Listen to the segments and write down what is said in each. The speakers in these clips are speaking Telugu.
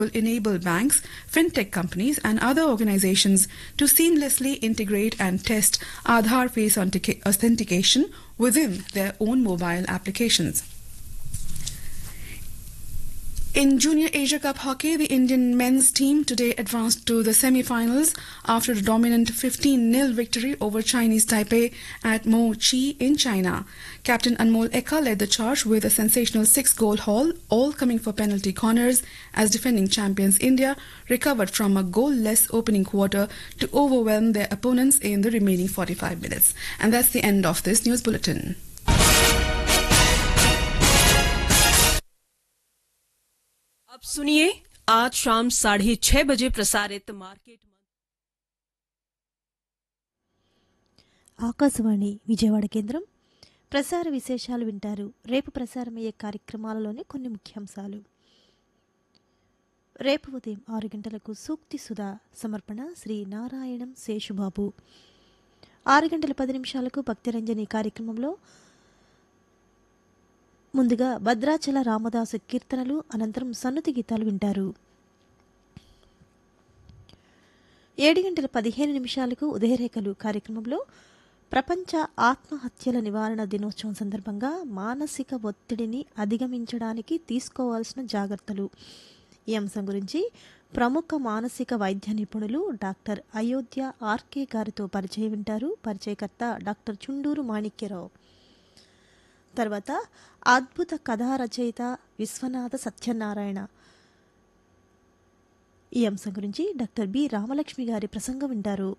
will enable banks, fintech companies, and other organizations to seamlessly integrate and test Aadhaar face authentica- authentication within their own mobile applications. In Junior Asia Cup hockey, the Indian men's team today advanced to the semi-finals after a dominant 15-0 victory over Chinese Taipei at Mo Chi in China. Captain Anmol Eka led the charge with a sensational six-goal haul, all coming for penalty corners as defending champions India recovered from a goal-less opening quarter to overwhelm their opponents in the remaining 45 minutes. And that's the end of this news bulletin. अब सुनिए आज शाम साढ़े छह बजे प्रसारित मार्केट ఆకాశవాణి విజయవాడ కేంద్రం ప్రసార విశేషాలు వింటారు రేపు ప్రసారమయ్యే కార్యక్రమాలలోని కొన్ని ముఖ్యాంశాలు రేపు ఉదయం ఆరు గంటలకు సూక్తి సుధా సమర్పణ శ్రీ నారాయణం శేషుబాబు ఆరు గంటల పది నిమిషాలకు భక్తిరంజని కార్యక్రమంలో ముందుగా భద్రాచల రామదాసు కీర్తనలు అనంతరం సన్నుతి గీతాలు వింటారు ఏడు గంటల పదిహేను నిమిషాలకు ఉదయరేఖలు కార్యక్రమంలో ప్రపంచ ఆత్మహత్యల నివారణ దినోత్సవం సందర్భంగా మానసిక ఒత్తిడిని అధిగమించడానికి తీసుకోవాల్సిన జాగ్రత్తలు ఈ అంశం గురించి ప్రముఖ మానసిక వైద్య నిపుణులు డాక్టర్ అయోధ్య ఆర్కే గారితో పరిచయం వింటారు పరిచయకర్త డాక్టర్ చుండూరు మాణిక్యరావు తర్వాత అద్భుత కథా రచయిత విశ్వనాథ సత్యనారాయణ ఈ అంశం గురించి డాక్టర్ బి రామలక్ష్మి గారి ప్రసంగం వింటారు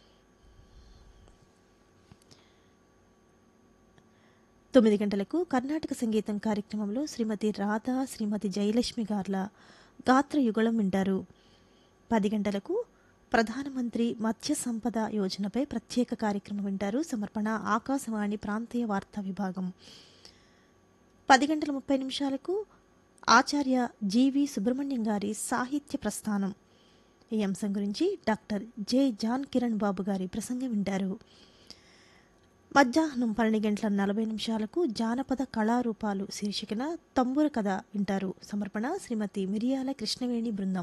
తొమ్మిది గంటలకు కర్ణాటక సంగీతం కార్యక్రమంలో శ్రీమతి రాధా శ్రీమతి జయలక్ష్మి గార్ల గాత్ర యుగళం వింటారు పది గంటలకు ప్రధానమంత్రి మత్స్య సంపద యోజనపై ప్రత్యేక కార్యక్రమం వింటారు సమర్పణ ఆకాశవాణి ప్రాంతీయ వార్తా విభాగం పది గంటల ముప్పై నిమిషాలకు ఆచార్య జీవి సుబ్రహ్మణ్యం గారి సాహిత్య ప్రస్థానం ఈ అంశం గురించి doctor J John Kiran Babu గారి ప్రసంగం వింటారు మధ్యాహ్నం పన్నెండు గంటల నలభై నిమిషాలకు జానపద కళారూపాలు శీర్షికన తంబూర కథ వింటారు సమర్పణ శ్రీమతి మిరియాల కృష్ణవేణి బృందం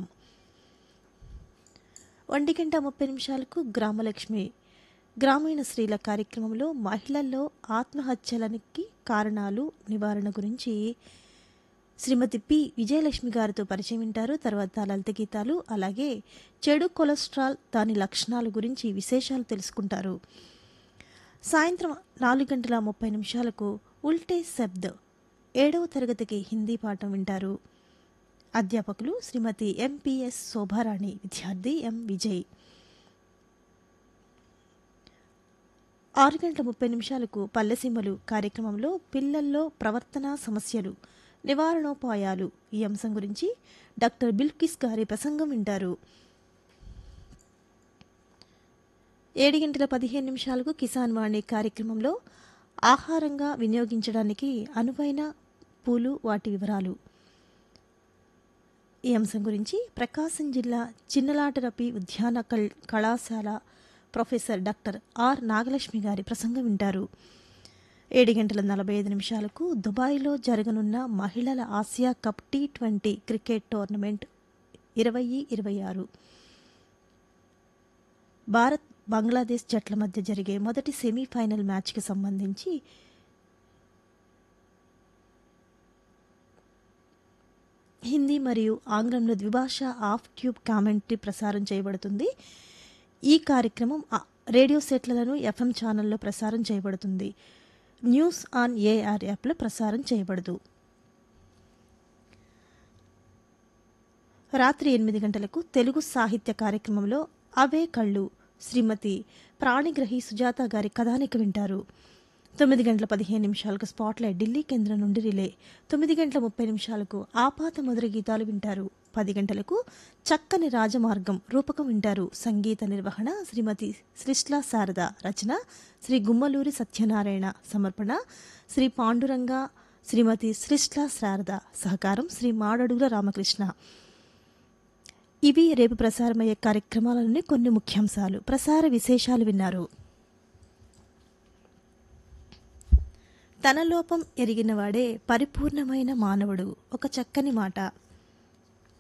ఒంటి గంట ముప్పై నిమిషాలకు గ్రామలక్ష్మి గ్రామీణ స్త్రీల కార్యక్రమంలో మహిళల్లో ఆత్మహత్యలకి కారణాలు నివారణ గురించి శ్రీమతి పి విజయలక్ష్మి గారితో పరిచయం వింటారు తర్వాత లలిత గీతాలు అలాగే చెడు కొలెస్ట్రాల్ దాని లక్షణాల గురించి విశేషాలు తెలుసుకుంటారు సాయంత్రం నాలుగు గంటల ముప్పై నిమిషాలకు ఉల్టే శబ్ద్ ఏడవ తరగతికి హిందీ పాఠం వింటారు అధ్యాపకులు శ్రీమతి ఎంపిఎస్ శోభారాణి విద్యార్థి ఎం విజయ్ ఆరు గంటల ముప్పై నిమిషాలకు పల్లెసీమలు కార్యక్రమంలో పిల్లల్లో ప్రవర్తనా సమస్యలు నివారణోపాయాలు ఈ అంశం గురించి డాక్టర్ బిల్కిస్ గారి ప్రసంగం వింటారు ఏడు గంటల పదిహేను నిమిషాలకు కిసాన్ వాణి కార్యక్రమంలో ఆహారంగా వినియోగించడానికి అనువైన పూలు వాటి వివరాలు ఈ అంశం గురించి ప్రకాశం జిల్లా చిన్నలాటరపి ఉద్యాన కళ్ కళాశాల ప్రొఫెసర్ డాక్టర్ ఆర్ నాగలక్ష్మి గారి ప్రసంగం వింటారు ఏడు గంటల నలభై ఐదు నిమిషాలకు దుబాయ్లో జరగనున్న మహిళల Asia cup T twenty cricket tournament ఇరవై ఇరవై ఆరు భారత్ బంగ్లాదేశ్ జట్ల మధ్య జరిగే మొదటి సెమీఫైనల్ మ్యాచ్కి సంబంధించి హిందీ మరియు ఆంగ్లంలో ద్విభాష ఆఫ్ ట్యూబ్ కామెంటరీ ప్రసారం చేయబడుతుంది ఈ కార్యక్రమం రేడియో సెట్లను ఎఫ్ఎం ఛానల్లో ప్రసారం చేయబడుతుంది న్యూస్ ఆన్ ఏఆర్ యాప్లో ప్రసారం చేయబడదు రాత్రి ఎనిమిది గంటలకు తెలుగు సాహిత్య కార్యక్రమంలో అవే కళ్ళు శ్రీమతి ప్రాణిగ్రహి సుజాత గారి కథానిక వింటారు తొమ్మిది గంటల పదిహేను నిమిషాలకు స్పాట్లైట్ ఢిల్లీ కేంద్రం నుండి రిలే తొమ్మిది గంటల ముప్పై నిమిషాలకు ఆపాత మధుర గీతాలు వింటారు పది గంటలకు చక్కని రాజమార్గం రూపకం వింటారు సంగీత నిర్వహణ శ్రీమతి శ్రిష్లా శారద రచన శ్రీ గుమ్మలూరి సత్యనారాయణ సమర్పణ శ్రీ పాండురంగ శ్రీమతి శ్రిష్లా శారద సహకారం శ్రీ మాడడుగుల రామకృష్ణ ఇవి రేపు ప్రసారమయ్యే కార్యక్రమాలలోని కొన్ని ముఖ్యాంశాలు ప్రసార విశేషాలు విన్నారు తన లోపం ఎరిగినవాడే పరిపూర్ణమైన మానవుడు ఒక చక్కని మాట